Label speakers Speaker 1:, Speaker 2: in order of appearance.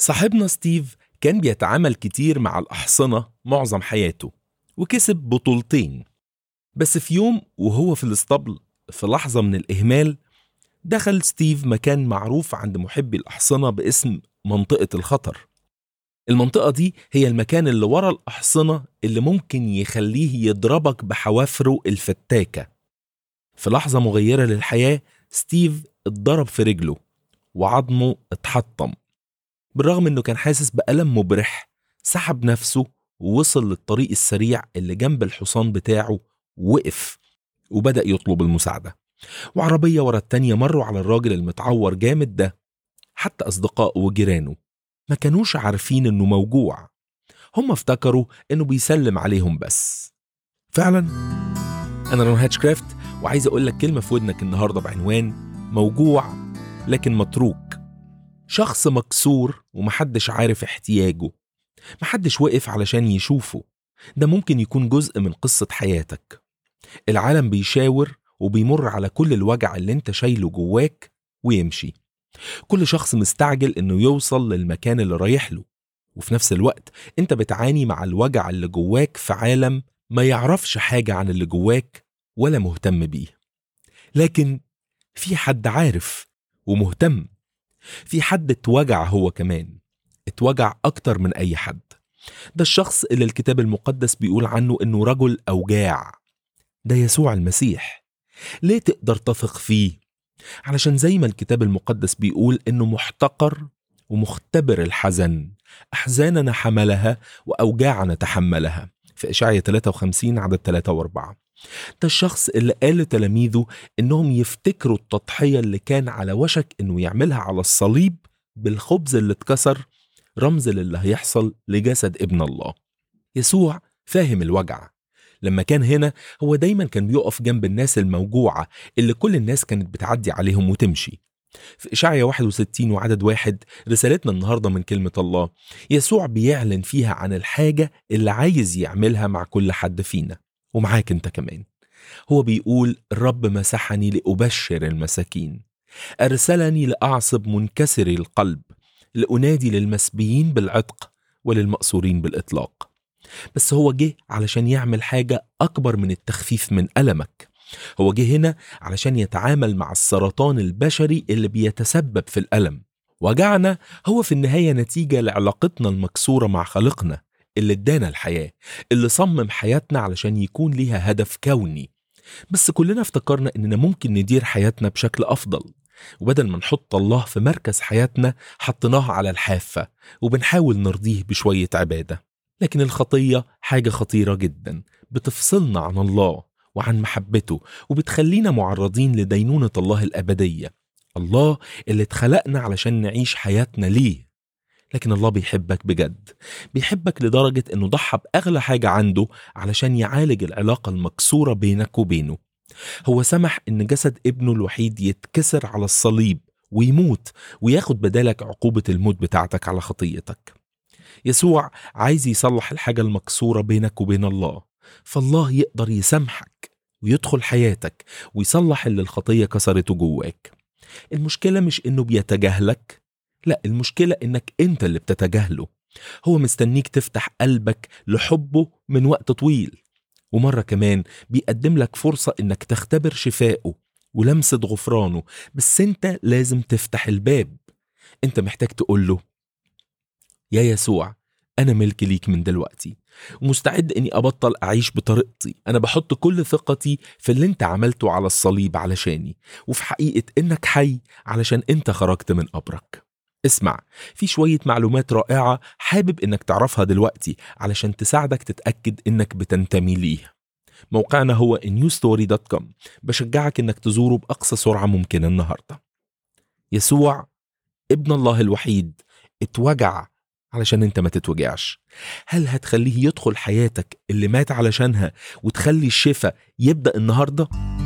Speaker 1: صاحبنا ستيف كان بيتعامل كتير مع الأحصنة معظم حياته وكسب بطولتين بس في يوم وهو في الاسطبل في لحظة من الإهمال دخل ستيف مكان معروف عند محبي الأحصنة باسم منطقة الخطر المنطقة دي هي المكان اللي ورا الأحصنة اللي ممكن يخليه يضربك بحوافره الفتاكة في لحظة مغيرة للحياة ستيف اتضرب في رجله وعظمه اتحطم بالرغم انه كان حاسس بألم مبرح سحب نفسه ووصل للطريق السريع اللي جنب الحصان بتاعه وقف وبدأ يطلب المساعدة وعربية ورا التانية مروا على الراجل المتعور جامد ده حتى أصدقائه وجيرانه ما كانوش عارفين إنه موجوع هم افتكروا إنه بيسلم عليهم بس فعلا أنا رون هاتشكرافت وعايز أقول لك كلمة في ودنك النهاردة بعنوان موجوع لكن متروك شخص مكسور ومحدش عارف احتياجه محدش وقف علشان يشوفه ده ممكن يكون جزء من قصة حياتك العالم بيشاور وبيمر على كل الوجع اللي انت شايله جواك ويمشي كل شخص مستعجل انه يوصل للمكان اللي رايح له وفي نفس الوقت انت بتعاني مع الوجع اللي جواك في عالم ما يعرفش حاجة عن اللي جواك ولا مهتم بيه لكن في حد عارف ومهتم في حد اتوجع هو كمان اتوجع أكتر من أي حد ده الشخص اللي الكتاب المقدس بيقول عنه إنه رجل أوجاع ده يسوع المسيح ليه تقدر تثق فيه؟ علشان زي ما الكتاب المقدس بيقول إنه محتقر ومختبر الحزن أحزاننا حملها وأوجاعنا تحملها في إشعية 53 عدد 3 و4 ده الشخص اللي قال لتلاميذه إنهم يفتكروا التضحية اللي كان على وشك إنه يعملها على الصليب بالخبز اللي اتكسر رمز للي هيحصل لجسد ابن الله يسوع فاهم الوجع لما كان هنا هو دايما كان بيقف جنب الناس الموجوعة اللي كل الناس كانت بتعدي عليهم وتمشي في إشعيا 61 وعدد واحد رسالتنا النهاردة من كلمة الله يسوع بيعلن فيها عن الحاجة اللي عايز يعملها مع كل حد فينا ومعاك انت كمان هو بيقول الرب مسحني لأبشر المساكين أرسلني لأعصب منكسري القلب لأنادي للمسبيين بالعتق وللمأسورين بالإطلاق بس هو جه علشان يعمل حاجة أكبر من التخفيف من ألمك هو جه هنا علشان يتعامل مع السرطان البشري اللي بيتسبب في الألم وجعنا هو في النهاية نتيجة لعلاقتنا المكسورة مع خالقنا اللي ادانا الحياة اللي صمم حياتنا علشان يكون ليها هدف كوني بس كلنا افتكرنا اننا ممكن ندير حياتنا بشكل افضل وبدل ما نحط الله في مركز حياتنا حطيناه على الحافة وبنحاول نرضيه بشوية عبادة لكن الخطية حاجة خطيرة جدا بتفصلنا عن الله وعن محبته وبتخلينا معرضين لدينونة الله الأبدية الله اللي اتخلقنا علشان نعيش حياتنا ليه لكن الله بيحبك بجد بيحبك لدرجة انه ضحى بأغلى حاجة عنده علشان يعالج العلاقة المكسورة بينك وبينه هو سمح ان جسد ابنه الوحيد يتكسر على الصليب ويموت وياخد بدالك عقوبة الموت بتاعتك على خطيتك يسوع عايز يصلح الحاجة المكسورة بينك وبين الله فالله يقدر يسامحك ويدخل حياتك ويصلح اللي الخطية كسرته جواك المشكلة مش انه بيتجاهلك لا المشكلة انك انت اللي بتتجاهله هو مستنيك تفتح قلبك لحبه من وقت طويل ومرة كمان بيقدم لك فرصة انك تختبر شفائه ولمسة غفرانه بس انت لازم تفتح الباب انت محتاج تقول له يا يسوع أنا ملك ليك من دلوقتي ومستعد إني أبطل أعيش بطريقتي أنا بحط كل ثقتي في اللي أنت عملته على الصليب علشاني وفي حقيقة إنك حي علشان أنت خرجت من قبرك اسمع في شوية معلومات رائعة حابب إنك تعرفها دلوقتي علشان تساعدك تتأكد إنك بتنتمي ليه موقعنا هو newstory.com بشجعك إنك تزوره بأقصى سرعة ممكنة النهاردة يسوع ابن الله الوحيد اتوجع علشان انت ما تتوجعش هل هتخليه يدخل حياتك اللي مات علشانها وتخلي الشفاء يبدأ النهاردة؟